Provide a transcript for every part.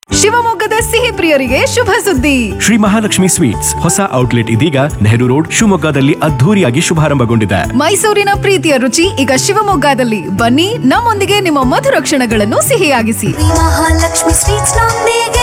ಶಿವಮೊಗ್ಗದ ಸಿಹಿ ಪ್ರಿಯರಿಗೆ ಶುಭ ಸುದ್ದಿ ಶ್ರೀ ಮಹಾಲಕ್ಷ್ಮಿ ಸ್ವೀಟ್ಸ್ ಹೊಸ ಔಟ್ಲೆಟ್ ಇದೀಗ ನೆಹರು ರೋಡ್ ಶಿವಮೊಗ್ಗದಲ್ಲಿ ಅದ್ಧೂರಿಯಾಗಿ ಶುಭಾರಂಭಗೊಂಡಿದೆ ಮೈಸೂರಿನ ಪ್ರೀತಿಯ ರುಚಿ ಈಗ ಶಿವಮೊಗ್ಗದಲ್ಲಿ ಬನ್ನಿ ನಮ್ಮೊಂದಿಗೆ ನಿಮ್ಮ ಮಧುರ ಕ್ಷಣಗಳನ್ನು ಸಿಹಿಯಾಗಿಸಿ ಮಹಾಲಕ್ಷ್ಮಿ ಸ್ವೀಟ್ಸ್ ನೊಂದಿಗೆ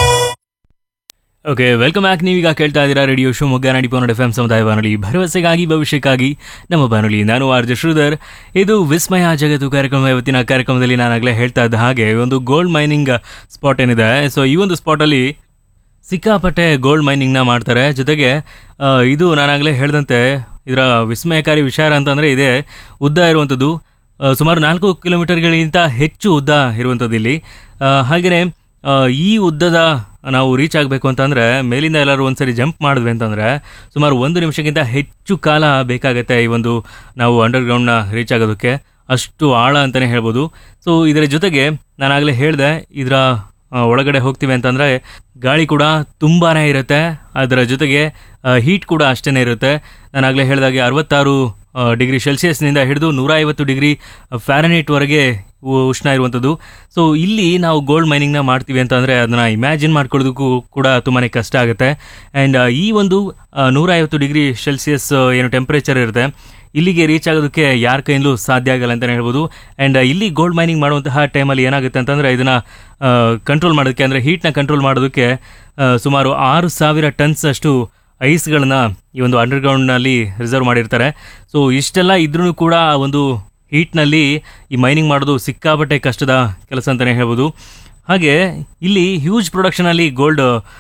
ಓಕೆ ವೆಲ್ಕಮ್ ಬ್ಯಾಕ್ ನೀವೀಗ ಕೇಳ್ತಾ ಇದ್ದೀರಾ ರೇಡಿಯೋ ಶಿವಮೊಗ್ಗ ನಾಡಿ ಪೌನಡ್ ಎಫ್ ಎಂ ಸಮುದಾಯ ಬಾನುಲಿ ಭರವಸೆಗಾಗಿ ಭವಿಷ್ಯಕ್ಕಾಗಿ ನಮ್ಮ ಬಾನುಲಿ ನಾನು ಆರ್ ಜೆ ಶ್ರೀಧರ್ ಇದು ವಿಸ್ಮಯ ಜಗತ್ತು ಕಾರ್ಯಕ್ರಮ ಇವತ್ತಿನ ಕಾರ್ಯಕ್ರಮದಲ್ಲಿ ನಾನಾಗಲೇ ಹೇಳ್ತಾ ಇದ್ದ ಹಾಗೆ ಒಂದು ಗೋಲ್ಡ್ ಮೈನಿಂಗ್ ಸ್ಪಾಟ್ ಏನಿದೆ ಸೊ ಈ ಒಂದು ಸ್ಪಾಟಲ್ಲಿ ಸಿಕ್ಕಾಪಟ್ಟೆ ಗೋಲ್ಡ್ ಮೈನಿಂಗ್ನ ಮಾಡ್ತಾರೆ ಜೊತೆಗೆ ಆ, ಇದು ನಾನಾಗಲೇ ಹೇಳಿದಂತೆ ಇದರ ವಿಸ್ಮಯಕಾರಿ ವಿಚಾರ ಅಂತಂದರೆ ಇದೆ ಉದ್ದ ಇರುವಂಥದ್ದು ಆ, ಸುಮಾರು ನಾಲ್ಕು ಕಿಲೋಮೀಟರ್ಗಳಿಗಿಂತ ಹೆಚ್ಚು ಉದ್ದ ಇರುವಂಥದ್ದು ಇಲ್ಲಿ ಹಾಗೆಯೇ ಈ ಉದ್ದದ ನಾವು ರೀಚ್ ಆಗಬೇಕು ಅಂತಂದರೆ ಮೇಲಿಂದ ಎಲ್ಲರೂ ಒಂದ್ಸರಿ ಜಂಪ್ ಮಾಡಿದ್ವಿ ಅಂತಂದರೆ ಸುಮಾರು ಒಂದು ನಿಮಿಷಕ್ಕಿಂತ ಹೆಚ್ಚು ಕಾಲ ಬೇಕಾಗುತ್ತೆ ಈ ಒಂದು ನಾವು ಅಂಡರ್ಗ್ರೌಂಡ್ನ ರೀಚ್ ಆಗೋದಕ್ಕೆ ಅಷ್ಟು ಆಳ ಅಂತಲೇ ಹೇಳ್ಬೋದು ಸೊ ಇದರ ಜೊತೆಗೆ ನಾನಾಗಲೇ ಹೇಳಿದೆ ಇದರ ಆ, ಒಳಗಡೆ ಹೋಗ್ತೀವಿ ಅಂತಂದರೆ ಗಾಳಿ ಕೂಡ ತುಂಬಾ ಇರುತ್ತೆ ಅದರ ಜೊತೆಗೆ ಹೀಟ್ ಕೂಡ ಅಷ್ಟೇ ಇರುತ್ತೆ ನಾನಾಗಲೇ ಹೇಳಿದಾಗೆ ಅರವತ್ತಾರು ಡಿಗ್ರಿ ಸೆಲ್ಸಿಯಸ್ನಿಂದ ಹಿಡಿದು ನೂರ ಐವತ್ತು ಡಿಗ್ರಿ ಫ್ಯಾರನೈಟ್ವರೆಗೆ ಉಷ್ಣ ಇರುವಂಥದ್ದು ಸೊ ಇಲ್ಲಿ ನಾವು ಗೋಲ್ಡ್ ಮೈನಿಂಗ್ನ ಮಾಡ್ತೀವಿ ಅಂತಂದರೆ ಅದನ್ನು ಇಮ್ಯಾಜಿನ್ ಮಾಡ್ಕೊಳ್ಳೋದಕ್ಕೂ ಕೂಡ ತುಂಬಾ ಕಷ್ಟ ಆಗುತ್ತೆ ಆ್ಯಂಡ್ ಈ ಒಂದು ನೂರ ಐವತ್ತು ಡಿಗ್ರಿ ಸೆಲ್ಸಿಯಸ್ ಏನು ಟೆಂಪ್ರೇಚರ್ ಇರುತ್ತೆ ಇಲ್ಲಿಗೆ ರೀಚ್ ಆಗೋದಕ್ಕೆ ಯಾರ ಕೈಯಿಂದಲೂ ಸಾಧ್ಯ ಆಗಲ್ಲ ಅಂತಲೇ ಹೇಳ್ಬೋದು ಆ್ಯಂಡ್ ಇಲ್ಲಿ ಗೋಲ್ಡ್ ಮೈನಿಂಗ್ ಮಾಡುವಂತಹ ಟೈಮಲ್ಲಿ ಏನಾಗುತ್ತೆ ಅಂತಂದರೆ ಇದನ್ನು ಕಂಟ್ರೋಲ್ ಮಾಡೋದಕ್ಕೆ ಅಂದರೆ ಹೀಟ್ನ ಕಂಟ್ರೋಲ್ ಮಾಡೋದಕ್ಕೆ ಆ, ಸುಮಾರು ಆರು ಸಾವಿರ ಟನ್ಸ್ ಅಷ್ಟು ಐಸ್ಗಳನ್ನ ಈ ಒಂದು ಅಂಡರ್ಗ್ರೌಂಡ್ನಲ್ಲಿ ರಿಸರ್ವ್ ಮಾಡಿರ್ತಾರೆ ಸೊ ಇಷ್ಟೆಲ್ಲ ಇದ್ರೂ ಕೂಡ ಆ ಒಂದು ಹೀಟ್ನಲ್ಲಿ ಈ ಮೈನಿಂಗ್ ಮಾಡೋದು ಸಿಕ್ಕಾಪಟ್ಟೆ ಕಷ್ಟದ ಕೆಲಸ ಅಂತಲೇ ಹೇಳ್ಬೋದು ಹಾಗೆ ಇಲ್ಲಿ ಹ್ಯೂಜ್ ಪ್ರೊಡಕ್ಷನಲ್ಲಿ ಗೋಲ್ಡ್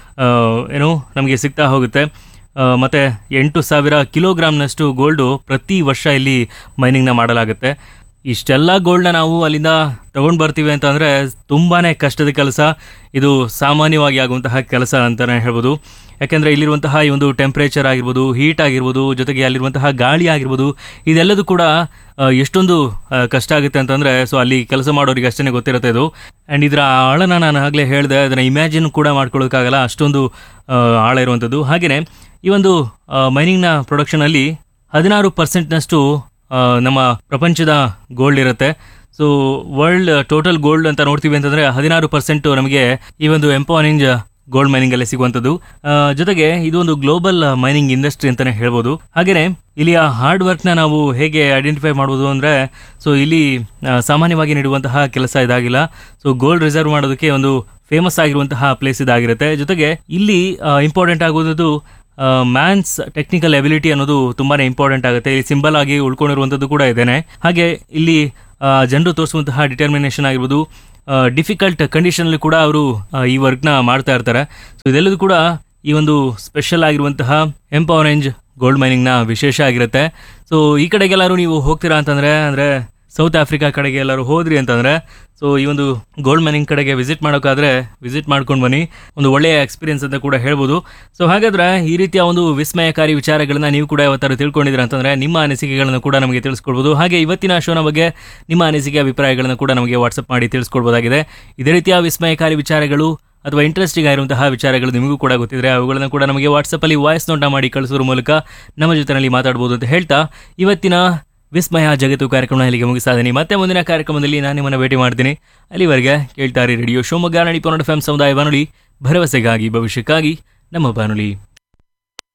ಏನು ನಮಗೆ ಸಿಗ್ತಾ ಹೋಗುತ್ತೆ ಆ, ಮತ್ತೆ ಎಂಟು ಸಾವಿರ ಕಿಲೋಗ್ರಾಮ್ನಷ್ಟು ಗೋಲ್ಡು ಪ್ರತಿ ವರ್ಷ ಇಲ್ಲಿ ಮೈನಿಂಗ್ನ ಮಾಡಲಾಗುತ್ತೆ ಇಷ್ಟೆಲ್ಲ ಗೋಲ್ಡ್ನ ನಾವು ಅಲ್ಲಿಂದ ತಗೊಂಡು ಬರ್ತೀವಿ ಅಂತಂದರೆ ತುಂಬಾ ಕಷ್ಟದ ಕೆಲಸ ಇದು ಸಾಮಾನ್ಯವಾಗಿ ಆಗುವಂತಹ ಕೆಲಸ ಅಂತಲೇ ಹೇಳ್ಬೋದು ಯಾಕೆಂದರೆ ಇಲ್ಲಿರುವಂತಹ ಈ ಒಂದು ಟೆಂಪ್ರೇಚರ್ ಆಗಿರ್ಬೋದು ಹೀಟ್ ಆಗಿರ್ಬೋದು ಜೊತೆಗೆ ಅಲ್ಲಿರುವಂತಹ ಗಾಳಿ ಆಗಿರ್ಬೋದು ಇದೆಲ್ಲದೂ ಕೂಡ ಆ, ಎಷ್ಟೊಂದು ಆ, ಕಷ್ಟ ಆಗುತ್ತೆ ಅಂತಂದರೆ ಸೊ ಅಲ್ಲಿ ಕೆಲಸ ಮಾಡೋರಿಗೆ ಅಷ್ಟೇ ಗೊತ್ತಿರುತ್ತೆ ಇದು ಆ್ಯಂಡ್ ಇದರ ಆಳನ ನಾನು ಆಗಲೇ ಹೇಳಿದೆ ಅದನ್ನು ಇಮ್ಯಾಜಿನ್ ಕೂಡ ಮಾಡ್ಕೊಳ್ಳೋಕ್ಕಾಗಲ್ಲ ಅಷ್ಟೊಂದು ಆ, ಆಳ ಇರುವಂಥದ್ದು ಹಾಗೆಯೇ ಈ ಒಂದು ಮೈನಿಂಗ್ನ ಪ್ರೊಡಕ್ಷನಲ್ಲಿ ಹದಿನಾರು ಪರ್ಸೆಂಟ್ನಷ್ಟು ನಮ್ಮ ಪ್ರಪಂಚದ ಗೋಲ್ಡ್ ಇರುತ್ತೆ ಸೊ ವರ್ಲ್ಡ್ ಟೋಟಲ್ ಗೋಲ್ಡ್ ಅಂತ ನೋಡ್ತೀವಿ ಅಂತಂದರೆ ಹದಿನಾರು ಪರ್ಸೆಂಟು ನಮಗೆ ಈ ಒಂದು ಎಂಪವರಿಂಗ್ ಗೋಲ್ಡ್ ಮೈನಿಂಗ್ ಅಲ್ಲಿ ಸಿಗುವಂಥದ್ದು ಆ, ಜೊತೆಗೆ ಇದು ಒಂದು ಗ್ಲೋಬಲ್ ಮೈನಿಂಗ್ ಇಂಡಸ್ಟ್ರಿ ಅಂತಾನೆ ಹೇಳ್ಬೋದು ಹಾಗೇನೆ ಇಲ್ಲಿಯ ಹಾರ್ಡ್ ವರ್ಕ್ನ ನಾವು ಹೇಗೆ ಐಡೆಂಟಿಫೈ ಮಾಡ್ಬೋದು ಅಂದರೆ ಸೊ ಇಲ್ಲಿ ಆ, ಸಾಮಾನ್ಯವಾಗಿ ನೀಡುವಂತಹ ಕೆಲಸ ಇದಾಗಿಲ್ಲ ಸೊ ಗೋಲ್ಡ್ ರಿಸರ್ವ್ ಮಾಡೋದಕ್ಕೆ ಒಂದು ಫೇಮಸ್ ಆಗಿರುವಂತಹ ಪ್ಲೇಸ್ ಇದಾಗಿರುತ್ತೆ ಜೊತೆಗೆ ಇಲ್ಲಿ ಇಂಪಾರ್ಟೆಂಟ್ ಆಗುವುದು ಮ್ಯಾನ್ಸ್ ಟೆಕ್ನಿಕಲ್ ಎಬಿಲಿಟಿ ಅನ್ನೋದು ತುಂಬಾನೇ ಇಂಪಾರ್ಟೆಂಟ್ ಆಗುತ್ತೆ ಇಲ್ಲಿ ಸಿಂಬಲ್ ಆಗಿ ಉಳ್ಕೊಂಡಿರುವಂಥದ್ದು ಕೂಡ ಇದೇನೆ ಹಾಗೆ ಇಲ್ಲಿ ಜನರು ತೋರಿಸುವಂತಹ ಡಿಟರ್ಮಿನೇಷನ್ ಆಗಿರ್ಬೋದು ಡಿಫಿಕಲ್ಟ್ ಕಂಡೀಷನಲ್ಲಿ ಕೂಡ ಅವರು ಈ ವರ್ಕ್ನ ಮಾಡ್ತಾ ಇರ್ತಾರೆ ಸೊ ಇದೆಲ್ಲದೂ ಕೂಡ ಈ ಒಂದು ಸ್ಪೆಷಲ್ ಆಗಿರುವಂತಹ ಎಂಪವರೆಂಜ್ ಗೋಲ್ಡ್ ಮೈನಿಂಗ್ನ ವಿಶೇಷ ಆಗಿರುತ್ತೆ ಸೊ ಈ ಕಡೆಗೆಲ್ಲರೂ ನೀವು ಹೋಗ್ತೀರಾ ಅಂತಂದ್ರೆ ಅಂದ್ರೆ ಸೌತ್ ಆಫ್ರಿಕಾ ಕಡೆಗೆ ಎಲ್ಲರೂ ಹೋದ್ರಿ ಅಂತಂದ್ರೆ ಸೊ ಈ ಒಂದು ಗೋಲ್ಡ್ ಮೈನಿಂಗ್ ಕಡೆಗೆ ವಿಸಿಟ್ ಮಾಡೋಕ್ಕಾದ್ರೆ ವಿಸಿಟ್ ಮಾಡ್ಕೊಂಡು ಬನ್ನಿ ಒಂದು ಒಳ್ಳೆಯ ಎಕ್ಸ್ಪೀರಿಯನ್ಸ್ ಅಂತ ಕೂಡ ಹೇಳ್ಬೋದು ಸೊ ಹಾಗಾದ್ರೆ ಈ ರೀತಿಯ ಒಂದು ವಿಸ್ಮಯಕಾರಿ ವಿಚಾರಗಳನ್ನ ನೀವು ಕೂಡ ಯಾವತ್ತಾರು ತಿಳ್ಕೊಂಡಿದ್ದೀರಾ ಅಂತಂದ್ರೆ ನಿಮ್ಮ ಅನಿಸಿಕೆಗಳನ್ನು ಕೂಡ ನಮಗೆ ತಿಳಿಸ್ಕೊಡ್ಬೋದು ಹಾಗೆ ಇವತ್ತಿನ ಶೋನ ಬಗ್ಗೆ ನಿಮ್ಮ ಅನಿಸಿಕೆ ಅಭಿಪ್ರಾಯಗಳನ್ನು ಕೂಡ ನಮಗೆ ವಾಟ್ಸಪ್ ಮಾಡಿ ತಿಳಿಸ್ಕೊಡ್ಬೋದಾಗಿದೆ ಇದೇ ರೀತಿಯ ವಿಸ್ಮಯಕಾರಿ ವಿಚಾರಗಳು ಅಥವಾ ಇಂಟ್ರೆಸ್ಟಿಂಗ್ ಆಗಿರುವಂತಹ ವಿಚಾರಗಳು ನಿಮಗೂ ಕೂಡ ಗೊತ್ತಿದ್ರೆ ಅವುಗಳನ್ನು ಕೂಡ ನಮಗೆ ವಾಟ್ಸಪ್ಪಲ್ಲಿ ವಾಯ್ಸ್ ನೋಟ್ನ ಮಾಡಿ ಕಳಿಸೋದ್ರ ಮೂಲಕ ನಮ್ಮ ಜೊತೆನಲ್ಲಿ ಮಾತಾಡ್ಬೋದು ಅಂತ ಹೇಳ್ತಾ ಇವತ್ತಿನ ವಿಸ್ಮಯ ಜಗತ್ತು ಕಾರ್ಯಕ್ರಮ ಇಲ್ಲಿಗೆ ಮುಗಿಸ್ತಾ ಇದ್ದೀನಿ ಮತ್ತೆ ಮುಂದಿನ ಕಾರ್ಯಕ್ರಮದಲ್ಲಿ ನಾನು ನಿಮ್ಮನ್ನು ಭೇಟಿ ಮಾಡ್ತೀನಿ ಅಲ್ಲಿವರೆಗೆ ಕೇಳ್ತಾರೆ ರೇಡಿಯೋ ಶಿವಮೊಗ್ಗ ನಾಡಿ ಪನ್ನಡ ಎಫ್ ಸಮುದಾಯ ಬಾನುಲಿ ಭರವಸೆಗಾಗಿ ಭವಿಷ್ಯಕ್ಕಾಗಿ ನಮ್ಮ ಬಾನುಲಿ